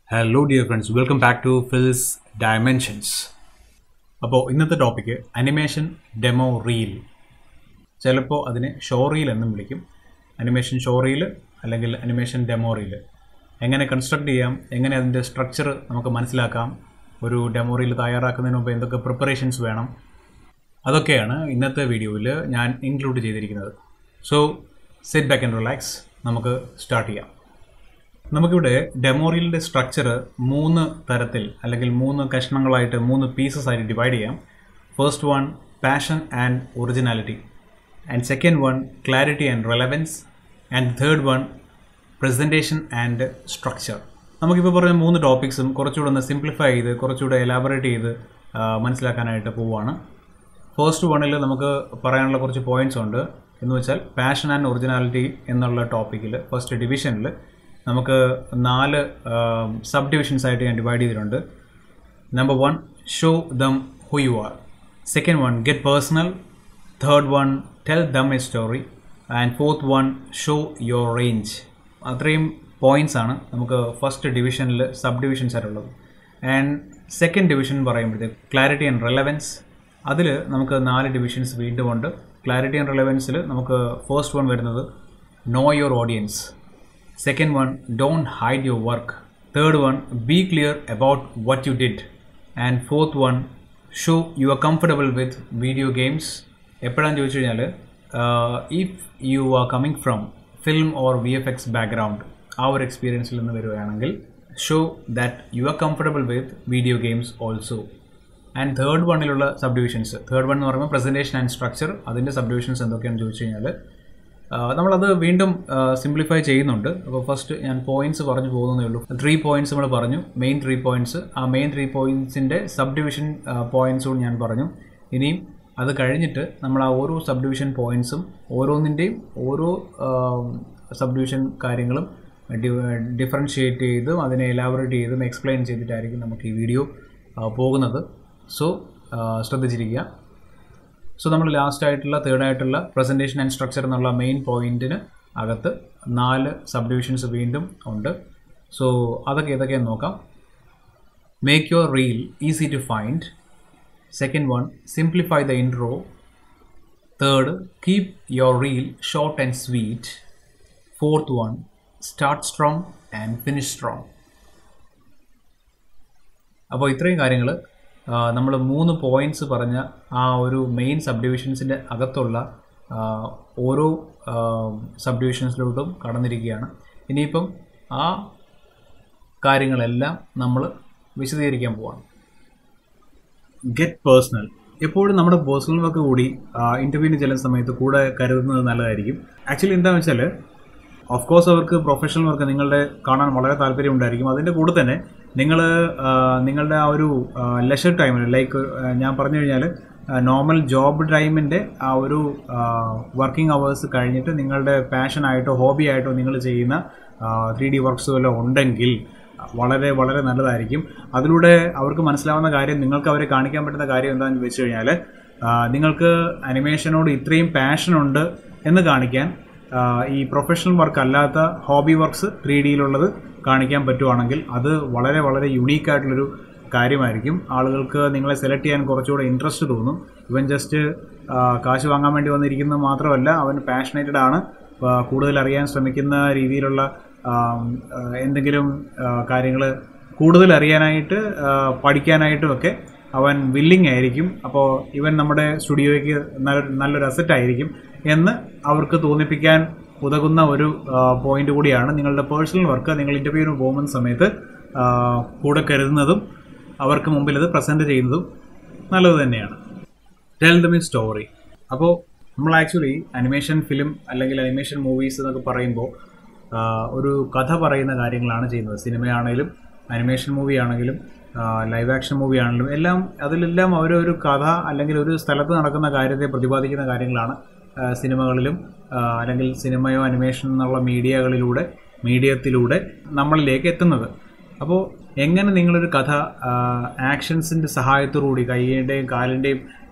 hello dear friends welcome back to Phil's dimensions അപ്പോൾ ഇന്നത്തെ topic animation demo reel ചിലപ്പോൾ അതിനെ ഷോ റീൽ എന്നും വിളിക്കും അനിമേഷൻ ഷോ റീൽ അല്ലെങ്കിൽ അനിമേഷൻ ഡെമോ റീൽ എങ്ങനെ കൺസ്ട്രക്ട് ചെയ്യാം എങ്ങനെ അതിൻ്റെ സ്ട്രക്ചർ നമുക്ക് മനസ്സിലാക്കാം ഒരു ഡെമോ റീൽ തയ്യാറാക്കുന്നതിന് മുമ്പ് എന്തൊക്കെ പ്രിപ്പറേഷൻസ് വേണം അതൊക്കെയാണ് ഇന്നത്തെ വീഡിയോയിൽ ഞാൻ ഇൻക്ലൂഡ് ചെയ്തിരിക്കുന്നത് so sit back and relax നമുക്ക് സ്റ്റാർട്ട് ചെയ്യാം നമുക്കിവിടെ ഡെമോറിയലിൻ്റെ സ്ട്രക്ചർ മൂന്ന് തരത്തിൽ അല്ലെങ്കിൽ മൂന്ന് കഷ്ണങ്ങളായിട്ട് മൂന്ന് പീസസ് ആയിട്ട് ഡിവൈഡ് ചെയ്യാം first one passion and originality and second one clarity and relevance and third one presentation and structure നമുക്കിപ്പോൾ പറഞ്ഞ മൂന്ന് ടോപ്പിക്സും കുറച്ചുകൂടെ ഒന്ന് സിംപ്ലിഫൈ ചെയ്ത് കുറച്ചുകൂടെ എലാബറേറ്റ് ചെയ്ത് ആ, മനസ്സിലാക്കാനായിട്ട് പോവുകയാണ് ഫസ്റ്റ് വണ്ണിൽ നമുക്ക് പറയാനുള്ള കുറച്ച് പോയിന്റ്സ് ഉണ്ട് എന്ന് വെച്ചാൽ പാഷൻ ആൻഡ് ഒറിജിനാലിറ്റി എന്നുള്ള ടോപ്പിക്കിൽ ഫസ്റ്റ് ഡിവിഷനിൽ നമുക്ക് നാല് സബ് ഡിവിഷൻസ് ആയിട്ട് ഞാൻ ഡിവൈഡ് ചെയ്തിട്ടുണ്ട് number one show them who you are second one get personal third one tell them a story and fourth one show your range അത്രയും പോയിന്റ്സ് ആണ് നമുക്ക് ഫസ്റ്റ് ഡിവിഷനിൽ സബ് ഡിവിഷൻസ് ആയിട്ടുള്ളത് ആൻഡ് സെക്കൻഡ് ഡിവിഷൻ പറയുമ്പോഴത്തേക്ക് clarity and relevance അതിൽ നമുക്ക് നാല് divisions വീണ്ടും ഉണ്ട് ക്ലാരിറ്റി ആൻഡ് റെലവൻസിൽ നമുക്ക് ഫസ്റ്റ് വൺ വരുന്നത് know your audience second one don't hide your work third one be clear about what you did and fourth one show you are comfortable with video games എപ്പോഴാന്ന് ചോദിച്ചു കഴിഞ്ഞാൽ if you are coming from film or V F X background ആ ഒരു എക്സ്പീരിയൻസിൽ നിന്ന് വരികയാണെങ്കിൽ show that you are comfortable with video games also and third വണ്ണിലുള്ള sub divisions third one എന്ന് പറയുമ്പോൾ പ്രസൻറ്റേഷൻ ആൻഡ് സ്ട്രക്ചർ അതിൻ്റെ സബ് ഡിവിഷൻസ് എന്തൊക്കെയാണെന്ന് ചോദിച്ചു കഴിഞ്ഞാൽ ആഹ് നമ്മളത് വീണ്ടും സിംപ്ലിഫൈ ചെയ്യുന്നുണ്ട് അപ്പോൾ ഫസ്റ്റ് ഞാൻ പോയിന്റ്സ് പറഞ്ഞു പോകുന്നതേ ഉള്ളൂ ത്രീ പോയിന്റ്സ് നമ്മൾ പറഞ്ഞു മെയിൻ ത്രീ പോയിന്റ്സ് ആ മെയിൻ ത്രീ പോയിന്റ്സിൻ്റെ സബ് ഡിവിഷൻ പോയിന്റ്സും ഞാൻ പറഞ്ഞു ഇനിയും അത് കഴിഞ്ഞിട്ട് നമ്മൾ ആ ഓരോ സബ് ഡിവിഷൻ പോയിന്റ്സും ഓരോന്നിൻ്റെയും ഓരോ സബ് ഡിവിഷൻ കാര്യങ്ങളും ഡിഫറൻഷിയേറ്റ് ചെയ്തും അതിനെ എലാബറേറ്റ് ചെയ്തും എക്സ്പ്ലെയിൻ ചെയ്തിട്ടായിരിക്കും നമുക്ക് ഈ വീഡിയോ പോകുന്നത് സോ ശ്രദ്ധിച്ചിരിക്കുക സോ നമ്മൾ ലാസ്റ്റ് ആയിട്ടുള്ള തേർഡ് ആയിട്ടുള്ള പ്രസൻറ്റേഷൻ ആൻഡ് സ്ട്രക്ചർ എന്നുള്ള മെയിൻ പോയിന്റിന് അകത്ത് നാല് സബ് ഡിവിഷൻസ് വീണ്ടും ഉണ്ട് സോ അതൊക്കെ ഏതൊക്കെയെന്ന് നോക്കാം make your reel easy to find second one simplify the intro third keep your reel short and sweet fourth one start strong and finish strong അപ്പോൾ ഇത്രയും കാര്യങ്ങൾ നമ്മൾ മൂന്ന് പോയിന്റ്സ് പറഞ്ഞ ആ ഒരു മെയിൻ സബ് ഡിവിഷൻസിൻ്റെ അകത്തുള്ള ആ, ഓരോ സബ് ഡിവിഷൻസിലോട്ടും കടന്നിരിക്കുകയാണ് ഇനിയിപ്പം ആ കാര്യങ്ങളെല്ലാം നമ്മൾ വിശദീകരിക്കാൻ പോവാണ് ഗെറ്റ് പേഴ്സണൽ എപ്പോഴും നമ്മുടെ പേഴ്സണൽ വർക്ക് കൂടി ഇൻ്റർവ്യൂവിന് ചെല്ലുന്ന സമയത്ത് കൂടെ കരുതുന്നത് നല്ലതായിരിക്കും ആക്ച്വലി എന്താണെന്ന് വെച്ചാൽ ഓഫ് കോഴ്സ് അവർക്ക് പ്രൊഫഷണൽ വർക്ക് നിങ്ങളുടെ കാണാൻ വളരെ താല്പര്യം ഉണ്ടായിരിക്കും അതിൻ്റെ കൂടെ തന്നെ നിങ്ങൾ നിങ്ങളുടെ ആ ഒരു ലെഷർ ടൈമിൽ ലൈക്ക് ഞാൻ പറഞ്ഞു കഴിഞ്ഞാൽ നോർമൽ ജോബ് ടൈമിൻ്റെ ആ ഒരു വർക്കിംഗ് അവേഴ്സ് കഴിഞ്ഞിട്ട് നിങ്ങളുടെ പാഷനായിട്ടോ ഹോബി ആയിട്ടോ നിങ്ങൾ ചെയ്യുന്ന ത്രീ ഡി വർക്ക്സ് വല്ലതും ഉണ്ടെങ്കിൽ വളരെ വളരെ നല്ലതായിരിക്കും അതിലൂടെ അവർക്ക് മനസ്സിലാവുന്ന കാര്യം നിങ്ങൾക്ക് അവരെ കാണിക്കാൻ പറ്റുന്ന കാര്യം എന്താണെന്ന് വെച്ച് കഴിഞ്ഞാൽ നിങ്ങൾക്ക് അനിമേഷനോട് ഇത്രയും പാഷൻ ഉണ്ട് എന്ന് കാണിക്കാൻ ആ, ഈ പ്രൊഫഷണൽ വർക്ക് അല്ലാത്ത ഹോബി വർക്ക്സ് ത്രീ ഡിയിലുള്ളത് കാണിക്കാൻ പറ്റുവാണെങ്കിൽ അത് വളരെ വളരെ യുണീക്ക് ആയിട്ടുള്ളൊരു കാര്യമായിരിക്കും ആളുകൾക്ക് നിങ്ങളെ സെലക്ട് ചെയ്യാൻ കുറച്ചുകൂടെ ഇൻട്രസ്റ്റ് തോന്നും ഇവൻ ജസ്റ്റ് കാശ് വാങ്ങാൻ വേണ്ടി വന്നിരിക്കുന്നത് മാത്രമല്ല അവൻ പാഷനേറ്റഡ് ആണ് ആ, കൂടുതൽ അറിയാൻ ശ്രമിക്കുന്ന രീതിയിലുള്ള ആം, ആ, എന്തെങ്കിലും കാര്യങ്ങൾ കൂടുതൽ അറിയാനായിട്ട് ആ, പഠിക്കാനായിട്ടും ഒക്കെ അവൻ വില്ലിങ് ആയിരിക്കും അപ്പോൾ ഇവൻ നമ്മുടെ സ്റ്റുഡിയോയ്ക്ക് നല്ല നല്ലൊരു അസറ്റ് ആയിരിക്കും എന്ന് അവർക്ക് തോന്നിപ്പിക്കാൻ ഉതകുന്ന ഒരു പോയിന്റ് കൂടിയാണ് നിങ്ങളുടെ പേഴ്സണൽ വർക്ക് നിങ്ങൾ ഇൻ്റർവ്യൂവിന് പോകുന്ന സമയത്ത് ആ, കൂടെ കരുതുന്നതും അവർക്ക് മുമ്പിൽ അത് പ്രസൻറ്റ് ചെയ്യുന്നതും നല്ലത് തന്നെയാണ് ടെൽ ദം ഇൻ സ്റ്റോറി അപ്പോൾ നമ്മൾ ആക്ച്വലി അനിമേഷൻ ഫിലിം അല്ലെങ്കിൽ അനിമേഷൻ മൂവീസ് എന്നൊക്കെ പറയുമ്പോൾ ഒരു കഥ പറയുന്ന കാര്യങ്ങളാണ് ചെയ്യുന്നത് സിനിമയാണെങ്കിലും അനിമേഷൻ മൂവി ആണെങ്കിലും ലൈവ് ആക്ഷൻ മൂവി ആണെങ്കിലും എല്ലാം അതിലെല്ലാം അവരൊരു കഥ അല്ലെങ്കിൽ ഒരു സ്ഥലത്ത് നടക്കുന്ന കാര്യത്തെ പ്രതിപാദിക്കുന്ന കാര്യങ്ങളാണ് ആ, സിനിമകളിലും ആ, അല്ലെങ്കിൽ സിനിമയോ അനിമേഷൻ എന്നുള്ള മീഡിയകളിലൂടെ മീഡിയത്തിലൂടെ നമ്മളിലേക്ക് എത്തുന്നത് അപ്പോൾ എങ്ങനെ നിങ്ങളൊരു കഥ ആക്ഷൻസിൻ്റെ സഹായത്തോടുകൂടി കൈയുടെയും കാലിൻ്റെയും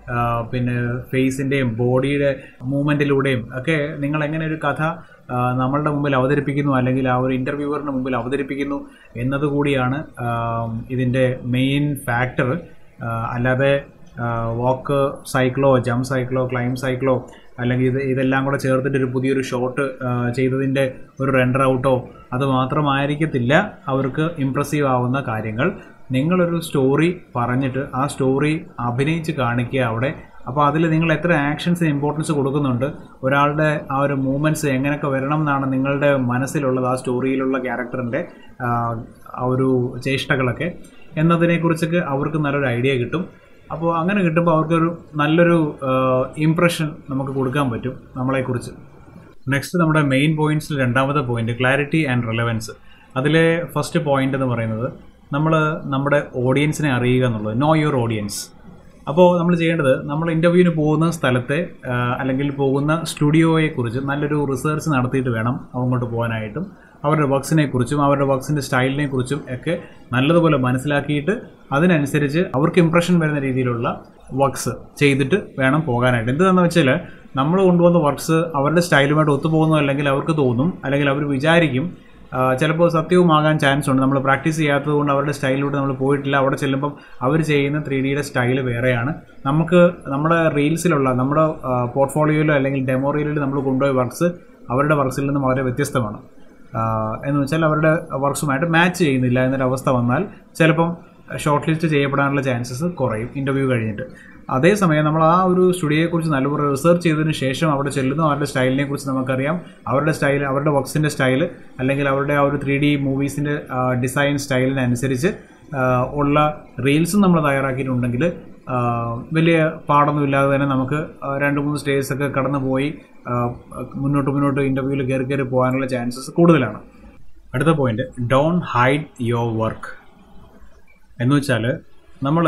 പിന്നെ ഫേസിൻ്റെയും ബോഡിയുടെ മൂവ്മെൻറ്റിലൂടെയും ഒക്കെ നിങ്ങൾ എങ്ങനെ ഒരു കഥ ആ, നമ്മളുടെ മുമ്പിൽ അവതരിപ്പിക്കുന്നു അല്ലെങ്കിൽ ആ ഒരു ഇൻ്റർവ്യൂവറിന് മുമ്പിൽ അവതരിപ്പിക്കുന്നു എന്നതുകൂടിയാണ് ഇതിൻ്റെ മെയിൻ ഫാക്ടർ അല്ലാതെ വാക്ക് സൈക്കിളോ ജംപ് സൈക്കിളോ ക്ലൈം സൈക്കിളോ അല്ലെങ്കിൽ ഇത് ഇതെല്ലാം കൂടെ ചേർത്തിട്ട് ഒരു പുതിയൊരു ഷോട്ട് ചെയ്തതിൻ്റെ ഒരു റെൻഡർ ഔട്ടോ അത് മാത്രമായിരിക്കത്തില്ല അവർക്ക് ഇമ്പ്രസീവ് ആവുന്ന കാര്യങ്ങൾ നിങ്ങളൊരു സ്റ്റോറി പറഞ്ഞിട്ട് ആ സ്റ്റോറി അഭിനയിച്ച് കാണിക്കുക അവിടെ അപ്പോൾ അതിൽ നിങ്ങൾ എത്ര ആക്ഷൻസിന് ഇമ്പോർട്ടൻസ് കൊടുക്കുന്നുണ്ട് ഒരാളുടെ ആ ഒരു മൂവ്മെൻറ്റ്സ് എങ്ങനെയൊക്കെ വരണം എന്നാണ് നിങ്ങളുടെ മനസ്സിലുള്ളത് ആ സ്റ്റോറിയിലുള്ള ക്യാരക്ടറിൻ്റെ ആ ഒരു ചേഷ്ടകളൊക്കെ എന്നതിനെക്കുറിച്ചൊക്കെ അവർക്ക് നല്ലൊരു ഐഡിയ കിട്ടും അപ്പോൾ അങ്ങനെ കിട്ടുമ്പോൾ അവർക്കൊരു നല്ലൊരു ഇംപ്രഷൻ നമുക്ക് കൊടുക്കാൻ പറ്റും നമ്മളെക്കുറിച്ച് നെക്സ്റ്റ് നമ്മുടെ മെയിൻ പോയിന്റ്സിൽ രണ്ടാമത്തെ പോയിന്റ് ക്ലാരിറ്റി ആൻഡ് റെലവൻസ് അതിലെ ഫസ്റ്റ് പോയിന്റ് എന്ന് പറയുന്നത് നമ്മൾ നമ്മുടെ ഓഡിയൻസിനെ അറിയുക എന്നുള്ളത് നോ യുവർ ഓഡിയൻസ് അപ്പോൾ നമ്മൾ ചെയ്യേണ്ടത് നമ്മൾ ഇൻ്റർവ്യൂവിന് പോകുന്ന സ്ഥലത്തെ ആ, അല്ലെങ്കിൽ പോകുന്ന സ്റ്റുഡിയോയെക്കുറിച്ച് നല്ലൊരു റിസർച്ച് നടത്തിയിട്ട് വേണം അങ്ങോട്ട് പോകാനായിട്ടും അവരുടെ വർക്ക്സിനെ കുറിച്ചും അവരുടെ വർക്ക്സിൻ്റെ സ്റ്റൈലിനെ കുറിച്ചും ഒക്കെ നല്ലതുപോലെ മനസ്സിലാക്കിയിട്ട് അതിനനുസരിച്ച് അവർക്ക് ഇമ്പ്രഷൻ വരുന്ന രീതിയിലുള്ള വർക്ക്സ് ചെയ്തിട്ട് വേണം പോകാനായിട്ട് എന്താണെന്ന് വെച്ചാൽ നമ്മൾ കൊണ്ടുവന്ന വർക്ക്സ് അവരുടെ സ്റ്റൈലുമായിട്ട് ഒത്തുപോകുന്നു അല്ലെങ്കിൽ അവർക്ക് തോന്നും അല്ലെങ്കിൽ അവർ വിചാരിക്കും ആ, ചിലപ്പോൾ സത്യവുമാകാൻ ചാൻസ് ഉണ്ട് നമ്മൾ പ്രാക്ടീസ് ചെയ്യാത്തത് കൊണ്ട് അവരുടെ സ്റ്റൈലിലൂടെ നമ്മൾ പോയിട്ടില്ല അവിടെ ചെല്ലുമ്പം അവർ ചെയ്യുന്ന ത്രീ ഡിയുടെ സ്റ്റൈൽ വേറെയാണ് നമുക്ക് നമ്മുടെ റീൽസിലുള്ള നമ്മുടെ പോർട്ട്ഫോളിയോയിലോ അല്ലെങ്കിൽ ഡെമോ റീലിൽ നമ്മൾ കൊണ്ടുപോയ വർക്ക്സ് അവരുടെ വർക്ക്സിൽ നിന്ന് വളരെ വ്യത്യസ്തമാണ് ആ, എന്ന് വെച്ചാൽ അവരുടെ വർക്ക്സുമായിട്ട് മാച്ച് ചെയ്യുന്നില്ല എന്നൊരവസ്ഥ വന്നാൽ ചിലപ്പം ഷോർട്ട് ലിസ്റ്റ് ചെയ്യപ്പെടാനുള്ള ചാൻസസ് കുറയും ഇൻ്റർവ്യൂ കഴിഞ്ഞിട്ട് അതേസമയം നമ്മൾ ആ ഒരു സ്റ്റുഡിയോയെക്കുറിച്ച് നല്ലപോലെ റിസർച്ച് ചെയ്തതിന് ശേഷം അവിടെ ചെല്ലുന്നു അവരുടെ സ്റ്റൈലിനെ കുറിച്ച് നമുക്കറിയാം അവരുടെ സ്റ്റൈൽ അവരുടെ വർക്ക്സിൻ്റെ സ്റ്റൈൽ അല്ലെങ്കിൽ അവരുടെ ആ ഒരു ത്രീ ഡി മൂവീസിൻ്റെ ഡിസൈൻ സ്റ്റൈലിനനുസരിച്ച് ആ, ഉള്ള റീൽസും നമ്മൾ തയ്യാറാക്കിയിട്ടുണ്ടെങ്കിൽ ആ, വലിയ പാടൊന്നും ഇല്ലാതെ തന്നെ നമുക്ക് ആ, രണ്ട് മൂന്ന് സ്റ്റേജസ് ഒക്കെ കടന്നു പോയി ആ, മുന്നോട്ട് മുന്നോട്ട് ഇൻ്റർവ്യൂവിൽ കയറി കയറി പോകാനുള്ള ചാൻസസ് കൂടുതലാണ് അടുത്ത point don't hide your work എന്ന് വെച്ചാൽ നമ്മൾ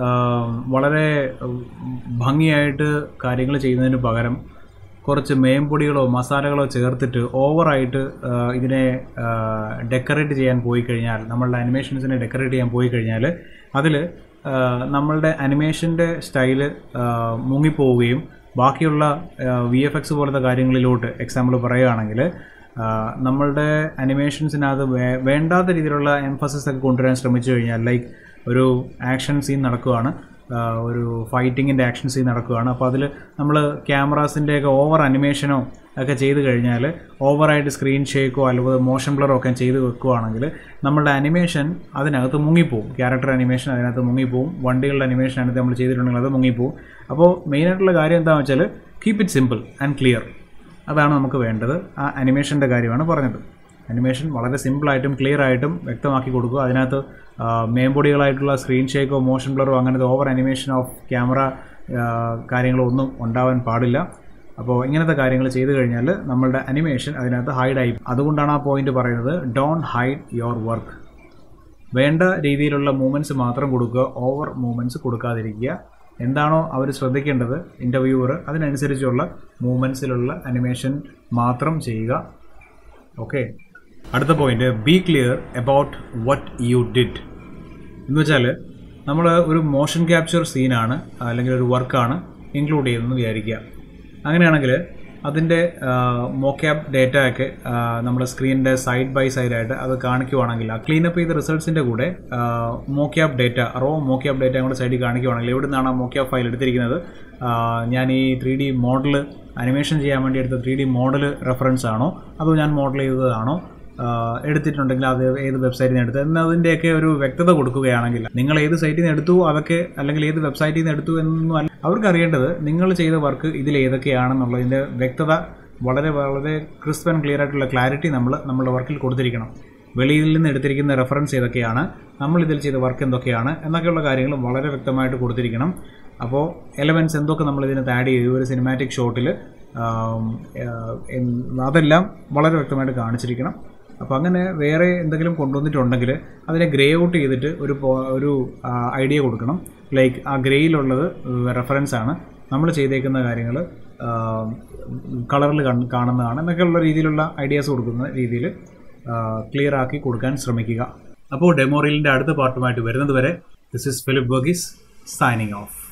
വളരെ ഉം, ഭംഗിയായിട്ട് കാര്യങ്ങൾ ചെയ്യുന്നതിന് പകരം കുറച്ച് മേമ്പൊടികളോ മസാലകളോ ചേർത്തിട്ട് ഓവറായിട്ട് ഇതിനെ ഡെക്കറേറ്റ് ചെയ്യാൻ പോയി കഴിഞ്ഞാൽ നമ്മളുടെ അനിമേഷൻസിനെ ഡെക്കറേറ്റ് ചെയ്യാൻ പോയി കഴിഞ്ഞാൽ അതിൽ നമ്മളുടെ അനിമേഷൻ്റെ സ്റ്റൈല് മുങ്ങിപ്പോവുകയും ബാക്കിയുള്ള വി എഫ് എക്സ് പോലത്തെ കാര്യങ്ങളിലോട്ട് എക്സാമ്പിൾ പറയുകയാണെങ്കിൽ ആ, നമ്മളുടെ അനിമേഷൻസിനകത്ത് വേ- വേണ്ടാത്ത രീതിയിലുള്ള എംഫസിസ് ഒക്കെ കൊണ്ടുവരാൻ ശ്രമിച്ചു കഴിഞ്ഞാൽ ലൈക്ക് ഒരു ആക്ഷൻ സീൻ നടക്കുകയാണ് ആ, ഒരു ഫൈറ്റിങ്ങിൻ്റെ ആക്ഷൻ സീൻ നടക്കുകയാണ് അപ്പോൾ അതിൽ നമ്മൾ ക്യാമറാസിൻ്റെയൊക്കെ ഓവർ അനിമേഷനോ ഒക്കെ ചെയ്ത് കഴിഞ്ഞാൽ ഓവറായിട്ട് സ്ക്രീൻ ഷേക്കോ അല്ലെങ്കിൽ മോഷൻ ബ്ലറോ ഒക്കെ ചെയ്ത് വെക്കുകയാണെങ്കിൽ നമ്മളുടെ അനിമേഷൻ അതിനകത്ത് മുങ്ങിപ്പോവും ക്യാരക്ടർ അനിമേഷൻ അതിനകത്ത് മുങ്ങിപ്പോവും വണ്ടികളുടെ അനിമേഷൻ അതിനകത്ത് നമ്മൾ ചെയ്തിട്ടുണ്ടെങ്കിൽ അത് മുങ്ങിപ്പോവും അപ്പോൾ മെയിനായിട്ടുള്ള കാര്യം എന്താണെന്ന് വെച്ചാൽ keep it simple and clear അതാണ് നമുക്ക് വേണ്ടത് ആ അനിമേഷൻ്റെ കാര്യമാണ് പറഞ്ഞത് അനിമേഷൻ വളരെ സിമ്പിളായിട്ടും ക്ലിയർ ആയിട്ടും വ്യക്തമാക്കി കൊടുക്കുക അതിനകത്ത് മേമ്പൊടികളായിട്ടുള്ള സ്ക്രീൻ ഷേക്കോ മോഷൻ ബ്ലറോ അങ്ങനത്തെ ഓവർ അനിമേഷൻ ഓഫ് ക്യാമറ കാര്യങ്ങളോ ഒന്നും ഉണ്ടാവാൻ പാടില്ല അപ്പോൾ ഇങ്ങനത്തെ കാര്യങ്ങൾ ചെയ്തു കഴിഞ്ഞാൽ നമ്മളുടെ അനിമേഷൻ അതിനകത്ത് ഹൈഡായി അതുകൊണ്ടാണ് ആ പോയിന്റ് പറയുന്നത് ഡോൺ ഹൈഡ് യുവർ വർക്ക് വേണ്ട രീതിയിലുള്ള മൂവ്മെൻറ്റ്സ് മാത്രം കൊടുക്കുക ഓവർ മൂവ്മെൻറ്റ്സ് കൊടുക്കാതിരിക്കുക എന്താണോ അവർ ശ്രദ്ധിക്കേണ്ടത് ഇൻ്റർവ്യൂവർ അതിനനുസരിച്ചുള്ള മൂവ്മെൻറ്റ്സിലുള്ള അനിമേഷൻ മാത്രം ചെയ്യുക ഓക്കെ അടുത്ത point be clear about what you did എന്ന് വെച്ചാൽ നമ്മൾ ഒരു മോഷൻ ക്യാപ്ചർ സീനാണ് അല്ലെങ്കിൽ ഒരു വർക്കാണ് ഇൻക്ലൂഡ് ചെയ്യുന്നതെന്ന് വിചാരിക്കുക അങ്ങനെയാണെങ്കിൽ അതിൻ്റെ മോക്യാബ് ഡേറ്റ ഒക്കെ നമ്മുടെ സ്ക്രീനിൻ്റെ സൈഡ് ബൈ സൈഡായിട്ട് അത് കാണിക്കുവാണെങ്കിൽ ആ ക്ലീനപ്പ് ചെയ്ത റിസൾട്ട്സിൻ്റെ കൂടെ mocap data raw mocap data കൂടെ സൈഡിൽ കാണിക്കുവാണെങ്കിൽ എവിടെ നിന്നാണ് ആ മോക്യാബ് ഫയൽ എടുത്തിരിക്കുന്നത് ആ, ഞാൻ ഈ ത്രീ ഡി മോഡൽ അനിമേഷൻ ചെയ്യാൻ വേണ്ടി എടുത്ത ത്രീ ഡി മോഡൽ റെഫറൻസ് ആണോ അതോ ഞാൻ മോഡൽ ചെയ്തതാണോ ആഹ് എടുത്തിട്ടുണ്ടെങ്കിൽ അത് ഏത് വെബ്സൈറ്റിൽ നിന്ന് എടുത്തു എന്നതിൻ്റെയൊക്കെ ഒരു വ്യക്തത കൊടുക്കുകയാണെങ്കിൽ നിങ്ങൾ ഏത് സൈറ്റിൽ നിന്ന് എടുത്തു അതൊക്കെ അല്ലെങ്കിൽ ഏത് വെബ്സൈറ്റിൽ നിന്ന് എടുത്തു എന്നൊന്നും അല്ല അവർക്ക് അറിയേണ്ടത് നിങ്ങൾ ചെയ്ത വർക്ക് ഇതിൽ ഏതൊക്കെയാണെന്നുള്ളതിൻ്റെ വ്യക്തത വളരെ വളരെ ക്രിസ്പ് ആൻഡ് ക്ലിയർ ആയിട്ടുള്ള ക്ലാരിറ്റി നമ്മൾ നമ്മുടെ വർക്കിൽ കൊടുത്തിരിക്കണം വെളിയിൽ നിന്ന് എടുത്തിരിക്കുന്ന റെഫറൻസ് ഏതൊക്കെയാണ് നമ്മൾ ഇതിൽ ചെയ്ത വർക്ക് എന്തൊക്കെയാണ് എന്നൊക്കെയുള്ള കാര്യങ്ങൾ വളരെ വ്യക്തമായിട്ട് കൊടുത്തിരിക്കണം അപ്പോൾ എലമെൻറ്റ്സ് എന്തൊക്കെ നമ്മൾ ഇതിനകത്ത് ആഡ് ചെയ്തു ഒരു സിനിമാറ്റിക് ഷോട്ടിൽ അതെല്ലാം വളരെ വ്യക്തമായിട്ട് കാണിച്ചിരിക്കണം അപ്പോൾ അങ്ങനെ വേറെ എന്തെങ്കിലും കൊണ്ടുവന്നിട്ടുണ്ടെങ്കിൽ അതിനെ ഗ്രേ ഔട്ട് ചെയ്തിട്ട് ഒരു പോ- ഒരു ഐഡിയ കൊടുക്കണം ലൈക്ക് ആ ഗ്രേയിലുള്ളത് റെഫറൻസ് ആണ് നമ്മൾ ചെയ്തേക്കുന്ന കാര്യങ്ങൾ കളറിൽ കാണുന്നതാണ് എന്നൊക്കെയുള്ള രീതിയിലുള്ള ഐഡിയാസ് കൊടുക്കുന്ന രീതിയിൽ ക്ലിയർ ആക്കി കൊടുക്കാൻ ശ്രമിക്കുക അപ്പോൾ ഡെമോറിയലിൻ്റെ അടുത്ത പാർട്ടുമായിട്ട് വരുന്നത് വരെ this is Philip Varghese signing of